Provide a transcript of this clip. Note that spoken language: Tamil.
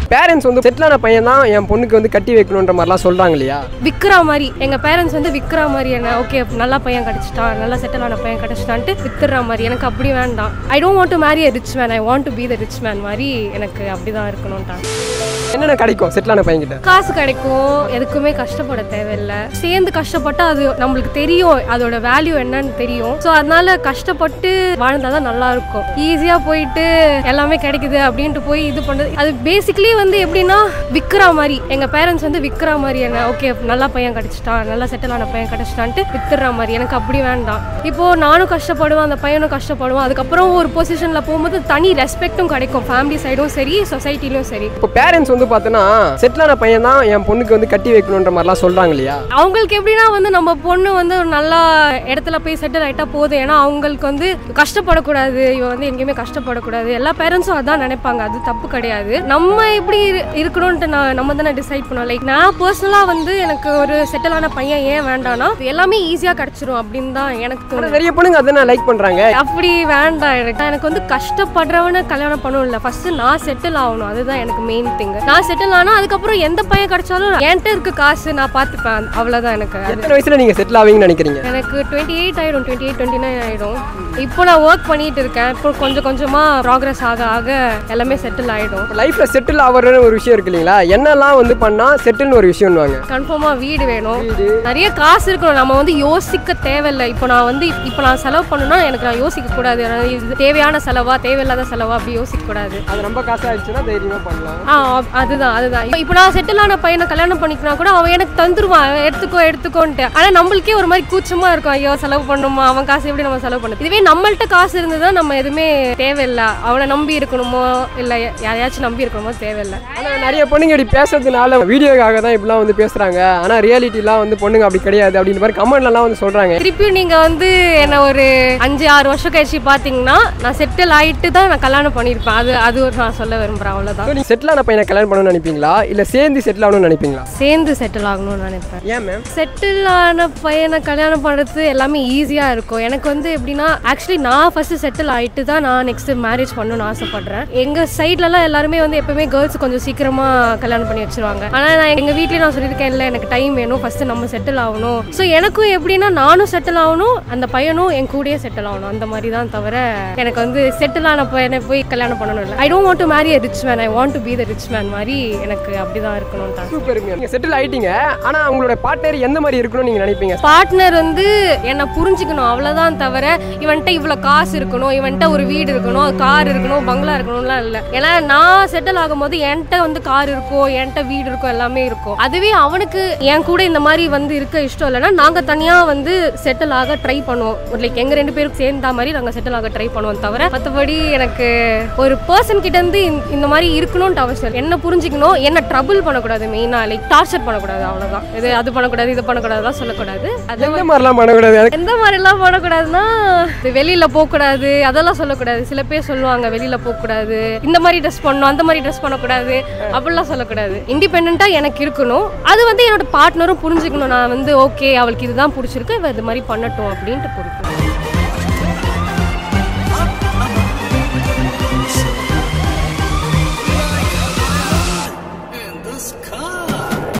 பேரண்ட்ஸ் வந்து செட்டிலான பையன் தான் என் பொண்ணுக்கு வந்து கட்டி வைக்கணுன்ற மாதிரிலாம் சொல்றாங்க இல்லையா விற்கிற மாதிரி எங்கள் பேரண்ட்ஸ் வந்து விற்கிற மாதிரி என்ன ஓகே நல்லா பையன் கிடச்சிட்டான் நல்லா செட்டில் ஆன பையன் கிடச்சிட்டான்ட்டு வித்துடுற மாதிரி எனக்கு அப்படி வேண்டாம் I don't want to marry a rich man I want to be the rich man மாதிரி எனக்கு அப்படி தான் இருக்கணும்ட்டாங்க என்னென்ன கிடைக்கும் செட்டிலான பையன்கிட்ட காசு கிடைக்கும் எதுக்குமே கஷ்டப்பட தேவையில்லை சேர்ந்து கஷ்டப்பட்டா அது நம்மளுக்கு தெரியும் அதோட வேல்யூ என்னன்னு தெரியும் ஸோ அதனால கஷ்டப்பட்டு வாழ்ந்தா தான் நல்லா இருக்கும் ஈஸியாக போயிட்டு எல்லாமே கிடைக்குது அப்படின்ட்டு போய் இது பண்ணுறது அது பேசிக்கலி வந்து எப்படின்னா விற்கிற மாதிரி எங்கள் பேரண்ட்ஸ் வந்து விற்கிற மாதிரி என்ன ஓகே நல்லா பையன் கிடச்சிட்டான் நல்லா செட்டில் ஆன பையன் கிடச்சிட்டான்ட்டு வித்துடுற மாதிரி எனக்கு அப்படி வேண்டாம் இப்போ நானும் கஷ்டப்படுவேன் அந்த பையனும் கஷ்டப்படுவான் அதுக்கப்புறம் ஒரு பொசிஷனில் போகும்போது தனி ரெஸ்பெக்ட்டும் கிடைக்கும் ஃபேமிலி சைடும் சரி சொசைட்டிலும் சரி இப்போ பேரண்ட்ஸ் வந்து பார்த்தோன்னா செட்டிலான பையன் தான் என் பொண்ணுக்கு வந்து கட்டி வைக்கணுன்ற மாதிரிலாம் சொல்றாங்க இல்லையா அவங்களுக்கு எப்படின்னா வந்து நம்ம பொண்ணு வந்து ஒரு நல்ல இடத்துல போய் செட்டில் ஆகிட்டா போதும் ஏன்னா அவங்களுக்கு வந்து கஷ்டப்படக்கூடாது இவ வந்து எங்கேயுமே கஷ்டப்படக்கூடாது எல்லா பேரண்ட்ஸும் அதான் நினைப்பாங்க அது தப்பு கிடையாது நம்ம எப்படி இரு- இருக்கணும்ன்ட்டு நான் நம்ம தானே டிசைட் பண்ணோம் லைக் நான் பர்சனலாக வந்து எனக்கு ஒரு செட்டிலான பையன் ஏன் வேண்டாம்னா இது எல்லாமே ஈஸியாக கிடச்சிரும் அப்படின்னு தான் எனக்கு ஆனா தோணுது நிறைய பொண்ணுங்க அதான் லைக் பண்றாங்க அப்படி வேண்டாம் எனக்கு எனக்கு வந்து கஷ்டப்படுறவனை கல்யாணம் பண்ணணும் இல்லை ஃபர்ஸ்ட் நான் செட்டில் ஆகணும் அதுதான் எனக்கு மெயின் திங் நான் செட்டில் ஆனால் அதுக்கப்புறம் எந்த பையன் கிடைச்சாலும் என்கிட்ட இருக்க காசு நான் பார்த்துப்பேன் அவ்வளோதான் எனக்கு அது எத்தனை வயசுல நீங்க செட்டில் ஆவீங்கன்னு நினைக்கிறீங்க எனக்கு டுவெண்ட்டி எயிட் ஆயிடும் டுவெண்ட்டி எயிட் டுவெண்ட்டி நைன் ஆயிடும் இப்போ நான் ஒர்க் பண்ணிட்டு இருக்கேன் இப்போ கொஞ்சம் கொஞ்சமாக ப்ராக்ரஸ் ஆக ஆக எல்லாமே செட்டில் ஆயிடும் லைஃப்ல செட்டில் ஆகிறன்னு ஒரு விஷயம் இருக்கு இல்லைங்களா என்னெல்லாம் வந்து பண்ணா செட்டில்னு ஒரு விஷயம்னுவாங்க கன்ஃபார்மாக வீடு வேணும் நிறைய காசு இருக்கணும் நம்ம வந்து யோசிக்க தேவையில்லை இப்போ நான் வந்து இப்போ நான் செலவு பண்ணுனா எனக்கு நான் யோசிக்க கூடாது எனக்கு இது தேவையான செலவா தேவையில்லாத செலவா அப்படி யோசிக்க கூடாது அது ரொம்ப காசாயிடுச்சுன்னா தைரியமா பண்ணலாம் ஆ அப்- அதுதான் அதுதான் இப்போ இப்போ நான் செட்டில் ஆன பையனை கல்யாணம் பண்ணிக்கினா கூட அவன் எனக்கு தந்துருவான் எடுத்துக்கோ எடுத்துக்கோன்ட்டு ஆனால் நம்மளுக்கே ஒரு மாதிரி கூச்சமா இருக்கும் ஐயோ செலவு பண்ணுமா அவன் காசு எப்படி நம்ம செலவு பண்ணு இதுவே நம்மள்ட்ட காசு இருந்ததுன்னா நம்ம எதுவுமே தேவையில்லை அவனை நம்பி இருக்கணுமோ இல்லை யாரையாச்சும் நம்பி இருக்கணுமோ தேவையில்லை ஆனா நிறைய பொண்ணுங்க இப்படி பேசுறதுனால வீடியோக்காக தான் இப்படிலாம் வந்து பேசுறாங்க ஆனா ரியாலிட்டிலாம் வந்து பொண்ணுங்க அப்படி கிடையாது அப்படின்ற மாதிரி கமெண்ட்லாம் வந்து சொல்றாங்க திருப்பியும் நீங்க வந்து என்ன ஒரு அஞ்சு ஆறு வருஷம் கழிச்சு பாத்தீங்கன்னா நான் செட்டில் ஆயிட்டு தான் நான் கல்யாணம் பண்ணியிருப்பேன் அது அது ஒரு நான் சொல்ல விரும்புறேன் அவ்வளவுதான் நீங்க செட்டில் ஆன பையனை கல்யாணம் பண்ணணும்னு நினைப்பீங்களா இல்ல சேர்ந்து செட்டில் ஆகணும்னு நினைப்பீங்களா சேர்ந்து செட்டில் ஆகணும்னு நினைப்பேன் ஏன் மேம் செட்டில் ஆன பையனை கல்யாணம் பண்ணுறது எல்லாமே ஈஸியாக இருக்கும் எனக்கு வந்து எப்படின்னா ஆக்சுவலி நான் ஃபஸ்ட்டு செட்டில் ஆகிட்டு தான் நான் நெக்ஸ்ட் மேரேஜ் பண்ணணும்னு ஆசைப்படுறேன் எங்கள் சைட்லலாம் எல்லாருமே வந்து எப்பவுமே கேர்ள்ஸ் கொஞ்சம் சீக்கிரமாக கல்யாணம் பண்ணி வச்சிருவாங்க ஆனால் நான் எங்கள் வீட்லேயே நான் சொல்லியிருக்கேன் இல்லை எனக்கு டைம் வேணும் ஃபஸ்ட்டு நம்ம செட்டில் ஆகணும் ஸோ எனக்கும் எப்படின்னா நானும் செட்டில் ஆகணும் அந்த பையனும் என் கூடயே செட்டில் ஆகணும் அந்த மாதிரி தான் தவிர எனக்கு வந்து செட்டில் ஆன பையனை போய் கல்யாணம் பண்ணணும் இல்லை I don't want to marry a rich man I want to be the rich man மாதிரி எனக்கு அப்படி தான் இருக்கணும் தான் சூப்பர் நீங்க செட்டில் ஆயிட்டீங்க ஆனா உங்களோட பார்ட்னர் எந்த மாதிரி இருக்கணும்னு நீங்க நினைப்பீங்க பார்ட்னர் வந்து என்னை புரிஞ்சுக்கணும் அவ்வளோதான் தவிர இவன்ட்ட இவ்வளோ காசு இருக்கணும் இவன்ட்ட ஒரு வீடு இருக்கணும் கார் இருக்கணும் பங்களா இருக்கணும்லாம் இல்லை ஏன்னா நான் செட்டில் ஆகும்போது என்கிட்ட வந்து கார் இருக்கும் என்கிட்ட வீடு இருக்கும் எல்லாமே இருக்கும் அதுவே அவனுக்கு என் கூட இந்த மாதிரி வந்து இருக்க இஷ்டம் இல்லைன்னா நாங்கள் தனியாக வந்து செட்டில் ஆக ட்ரை பண்ணுவோம் லைக் எங்கள் ரெண்டு பேருக்கு சேர்ந்தா மாதிரி நாங்கள் செட்டில் ஆக ட்ரை பண்ணுவோம் தவிர மற்றபடி எனக்கு ஒரு பர்சன் கிட்ட இருந்து இந்த- இந்த மாதிரி இருக்கணும்னு அவசியம் இல்லை. என்ன புரிஞ்சுக்கணும் என்ன ட்ரபிள் பண்ணக்கூடாது மெயினாக லைக் டார்ச்சர் பண்ணக்கூடாது அவ்வளோதான் இது அது பண்ணக்கூடாது இது பண்ணக்கூடாதுலாம் சொல்லக்கூடாது அது எந்த மாதிரிலாம் பண்ணக்கூடாது அதுக்கு எந்த மாதிரிலாம் பண்ணக்கூடாதுன்னா இது வெளியில போகக்கூடாது அதெல்லாம் சொல்லக்கூடாது சில பேர் சொல்லுவாங்க வெளியில போகக்கூடாது இந்த மாதிரி ட்ரெஸ் பண்ணணும் அந்த மாதிரி ட்ரெஸ் பண்ணக்கூடாது அப்படிலாம் சொல்லக்கூடாது இண்டிபெண்ட்டாக எனக்கு இருக்கணும் அது வந்து என்னோட பார்ட்னரும் புரிஞ்சுக்கணும் நான் வந்து ஓகே அவளுக்கு இதுதான் பிடிச்சிருக்கு இவ இது மாதிரி பண்ணட்டும் அப்படின்ட்டு பிடிக்கும்